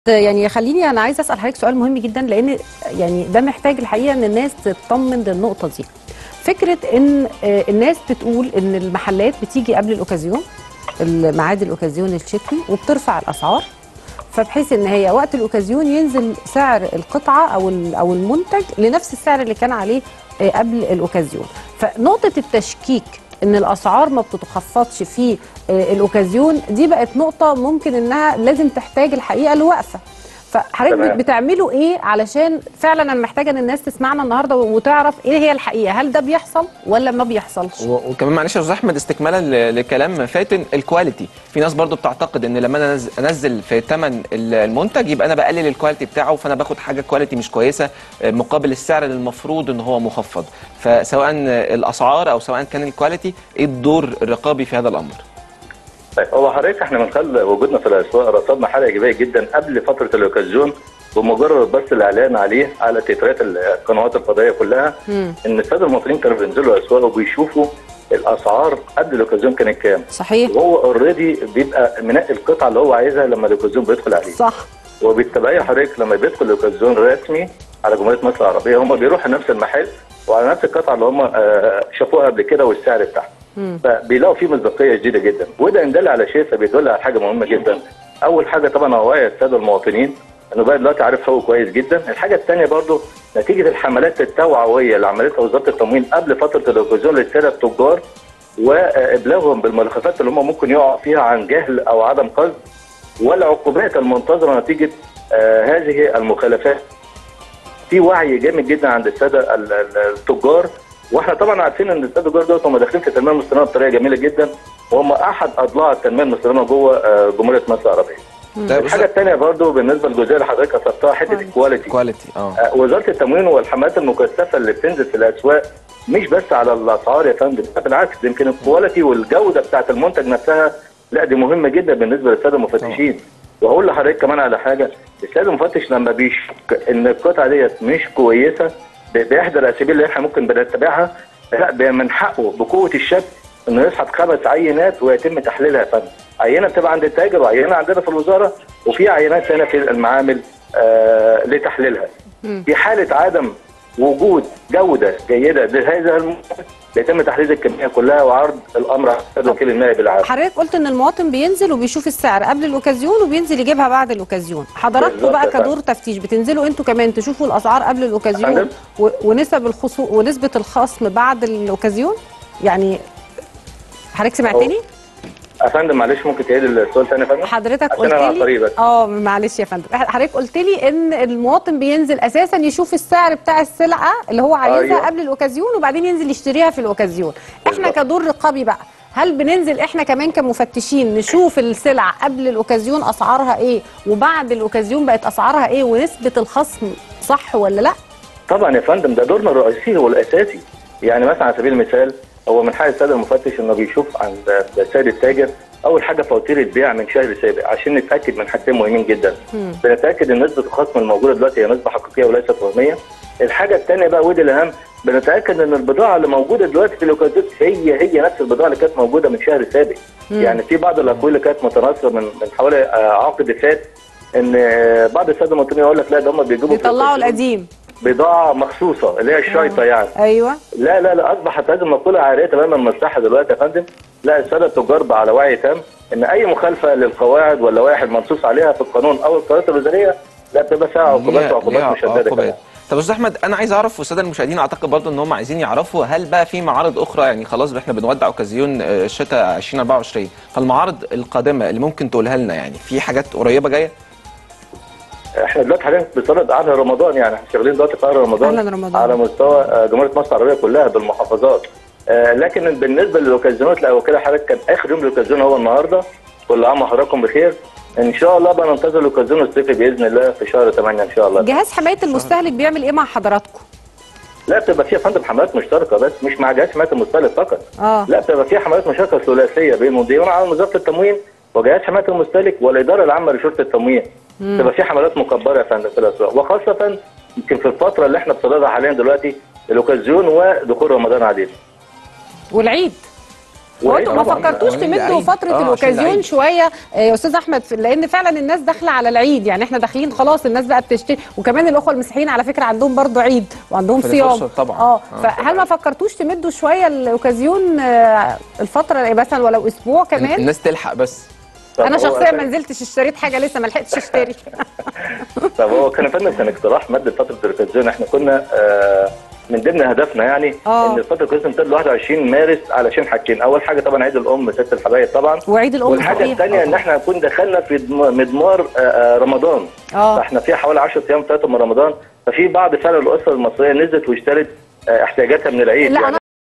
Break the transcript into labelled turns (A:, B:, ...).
A: يعني خليني انا عايزه اسال حضرتك سؤال مهم جدا لان يعني ده محتاج الحقيقه ان الناس تطمن للنقطه دي فكره ان آه، الناس بتقول ان المحلات بتيجي قبل الاوكازيون الميعاد الاوكازيون الشتوي وبترفع الاسعار فبحيث ان هي وقت الاوكازيون ينزل سعر القطعه او ال- او المنتج لنفس السعر اللي كان عليه آه، قبل الاوكازيون فنقطه التشكيك ان الاسعار ما بتتخفضش في آه، الاوكازيون دي بقت نقطه ممكن انها لازم تحتاج الحقيقه لوقفه فحضرتك
B: تمام.
A: بت- بتعملوا ايه علشان فعلا انا محتاجه ان الناس تسمعنا النهارده وتعرف ايه هي الحقيقه هل ده بيحصل ولا ما بيحصلش
C: و- وكمان معلش يا استاذ احمد استكمالا ل- لكلام فاتن الكواليتي في ناس برضو بتعتقد ان لما انا أنز- انزل في ثمن المنتج يبقى انا بقلل الكواليتي بتاعه فانا باخد حاجه كواليتي مش كويسه آه، مقابل السعر اللي المفروض ان هو مخفض فسواء الاسعار او سواء كان الكواليتي ايه الدور الرقابي في هذا الامر
B: طيب هو حضرتك احنا من خلال وجودنا في الاسواق رصدنا حاله ايجابيه جدا قبل فتره الاوكازيون بمجرد بس الاعلان عليه على تترات القنوات الفضائيه كلها
A: مم.
B: ان الساده المصريين كانوا بينزلوا الاسواق وبيشوفوا الاسعار قبل الاوكازيون كانت كام
A: صحيح
B: وهو اوريدي بيبقى منقي القطعه اللي هو عايزها لما الاوكازيون بيدخل عليه
A: صح
B: وبالتبعيه حضرتك لما بيدخل الاوكازيون رسمي على جمهوريه مصر العربيه هم بيروحوا نفس المحل وعلى نفس القطعه اللي هم آه، شافوها قبل كده والسعر بتاعها
A: مم.
B: فبيلاقوا فيه مصداقيه شديده جدا وده ان دل على شيء فبيدل على حاجه مهمه جدا اول حاجه طبعا هو وعي الساده المواطنين انه بقى دلوقتي عارف هو كويس جدا الحاجه الثانيه برضو نتيجه الحملات التوعويه اللي عملتها وزاره التموين قبل فتره الاوكازيون للساده التجار وابلاغهم بالملخصات اللي هم ممكن يقعوا فيها عن جهل او عدم قصد والعقوبات المنتظره نتيجه آه هذه المخالفات في وعي جامد جدا عند الساده ال- ال- التجار واحنا طبعا عارفين ان الساده التجار دول هم داخلين في التنميه المستدامه بطريقه جميله جدا وهم احد اضلاع التنميه المستدامه جوه آه، جمهوريه مصر العربيه.
C: طيب
B: الحاجه الثانيه برضو بالنسبه للجزئيه اللي حضرتك اثرتها حته
A: كويس.
B: الكواليتي
C: كواليتي اه
B: آه، وزاره التموين والحملات المكثفه اللي بتنزل في الاسواق مش بس على الاسعار يا فندم لا بالعكس ده يمكن الكواليتي والجوده بتاعت المنتج نفسها لا دي مهمه جدا بالنسبه للساده المفتشين وهقول لحضرتك كمان على حاجه السيد المفتش لما بيشك ان القطعه ديت مش كويسه ب- باحدى الاساليب اللي احنا ممكن بنتبعها لا بي- من حقه بقوه الشك انه يسحب خمس عينات ويتم تحليلها يا فندم عينه بتبقى عند التاجر وعينه عندنا في الوزاره وفي عينات هنا في المعامل آه لتحليلها في حاله عدم وجود جوده جيده لهذا المنتج بيتم تحديد الكميه كلها وعرض الامر على السيد وكيل النائب العام
A: حضرتك قلت ان المواطن بينزل وبيشوف السعر قبل الاوكازيون وبينزل يجيبها بعد الاوكازيون حضراتكم
B: بالظبط
A: بقى
B: يا فندم.
A: كدور تفتيش بتنزلوا انتوا كمان تشوفوا الاسعار قبل الاوكازيون
B: فندم.
A: و- ونسب الخصو ونسبه الخصم بعد الاوكازيون يعني حضرتك سمعتني
B: يا فندم معلش ممكن تعيد السؤال ثاني يا فندم
A: حضرتك
B: عشان
A: قلت
B: أنا على
A: لي
B: الطريق بس.
A: اه معلش يا فندم حضرتك قلت لي ان المواطن بينزل اساسا يشوف السعر بتاع السلعه اللي هو عايزها
B: أيوة.
A: قبل الاوكازيون وبعدين ينزل يشتريها في الاوكازيون احنا
B: بالظبط.
A: كدور رقابي بقى هل بننزل احنا كمان كمفتشين نشوف السلع قبل الاوكازيون اسعارها ايه وبعد الاوكازيون بقت اسعارها ايه ونسبه الخصم صح ولا لا
B: طبعا يا فندم ده دورنا الرئيسي والاساسي يعني مثلا على سبيل المثال هو من حق السيد المفتش انه بيشوف عند السيد التاجر اول حاجه فواتير البيع من شهر سابق عشان نتاكد من حاجتين مهمين جدا
A: مم.
B: بنتاكد ان نسبه الخصم الموجوده دلوقتي هي نسبه حقيقيه وليست وهميه الحاجه الثانيه بقى ودي الاهم بنتاكد ان البضاعه اللي موجوده دلوقتي في الاوكازيون هي هي نفس البضاعه اللي كانت موجوده من شهر سابق
A: مم.
B: يعني في بعض الاقوال اللي كانت متناثره من من حوالي آه، عقد فات ان آه، بعض الساده المواطنين يقول لك لا ده هم بيجيبوا في
A: بيطلعوا
B: الأوكازيون
A: القديم
B: بضاعه مخصوصه اللي هي الشايطه يعني
A: ايوه
B: لا لا لا اصبحت هذه المقوله عاريه تماما من الصحه دلوقتي يا فندم لا الساده التجار بقى على وعي تام ان اي مخالفه للقواعد واللوائح المنصوص عليها في القانون او القرارات الوزاريه لا بتبقى فيها عقوبات
C: ليها-
B: وعقوبات
C: ليها
B: مشدده
C: عقوبات.
B: كمان
C: طب استاذ احمد انا عايز اعرف والساده المشاهدين اعتقد برضو ان هم عايزين يعرفوا هل بقى في معارض اخرى يعني خلاص احنا بنودع اوكازيون آه، الشتاء 2024 فالمعارض القادمه اللي ممكن تقولها لنا يعني في حاجات قريبه جايه
B: احنا دلوقتي حاليا بنصدد على رمضان يعني احنا شغالين دلوقتي في شهر رمضان
A: أهلاً رمضان.
B: على مستوى آه، جمهوريه مصر العربيه كلها بالمحافظات آه، لكن بالنسبه للاوكازيونات لا وكده حضرتك كان اخر يوم للاوكازيون هو النهارده كل عام وحضراتكم بخير ان شاء الله بقى ننتظر الاوكازيون الصيفي باذن الله في شهر 8 ان شاء الله
A: جهاز حمايه المستهلك بيعمل ايه مع حضراتكم
B: لا بتبقى فيها فندم حملات مشتركه بس مش مع جهاز حمايه المستهلك فقط
A: اه
B: لا بتبقى فيها حملات مشتركه ثلاثيه بين مديرون عام وزاره التموين وجهاز حمايه المستهلك والاداره العامه لشرطه التموين بتبقى في حملات مكبره يا فندم في الاسواق وخاصه يمكن في الفتره اللي احنا بصددها حاليا دلوقتي الاوكازيون ودخول رمضان علينا
A: والعيد هو انتوا ما
C: طبعاً.
A: فكرتوش
C: عيد
A: تمدوا
C: العيد.
A: فتره
C: آه، عشان
A: الاوكازيون
C: العيد.
A: شويه آه، يا استاذ احمد في- لان فعلا الناس داخله على العيد يعني احنا داخلين خلاص الناس بقى بتشتري وكمان الاخوه المسيحيين على فكره عندهم برضو عيد وعندهم
C: فدي
A: صيام
C: فرصة طبعاً.
A: اه
C: آه.
A: فهل ما فكرتوش تمدوا شويه الاوكازيون آه، الفتره مثلا ولو اسبوع كمان
C: الناس تلحق بس
B: طب
A: انا
B: هو
A: شخصيا
B: كان-
A: ما نزلتش اشتريت حاجه لسه ما لحقتش اشتري
B: طب هو كان يا فندم كان اقتراح ماده فتره التلفزيون احنا كنا آه من ضمن هدفنا يعني
A: آه.
B: ان الفتره التلفزيون تمتد ل 21 مارس علشان حاجتين اول حاجه طبعا عيد الام ست الحبايب طبعا
A: وعيد الام
B: والحاجه
A: صحيح
B: الثانيه ان احنا نكون دخلنا في دم- مضمار آه، آه، رمضان
A: اه
B: فاحنا في حوالي 10 ايام فاتوا من رمضان ففي بعض فعلا الاسر المصريه نزلت واشترت آه، احتياجاتها من العيد
A: لا
B: يعني
A: انا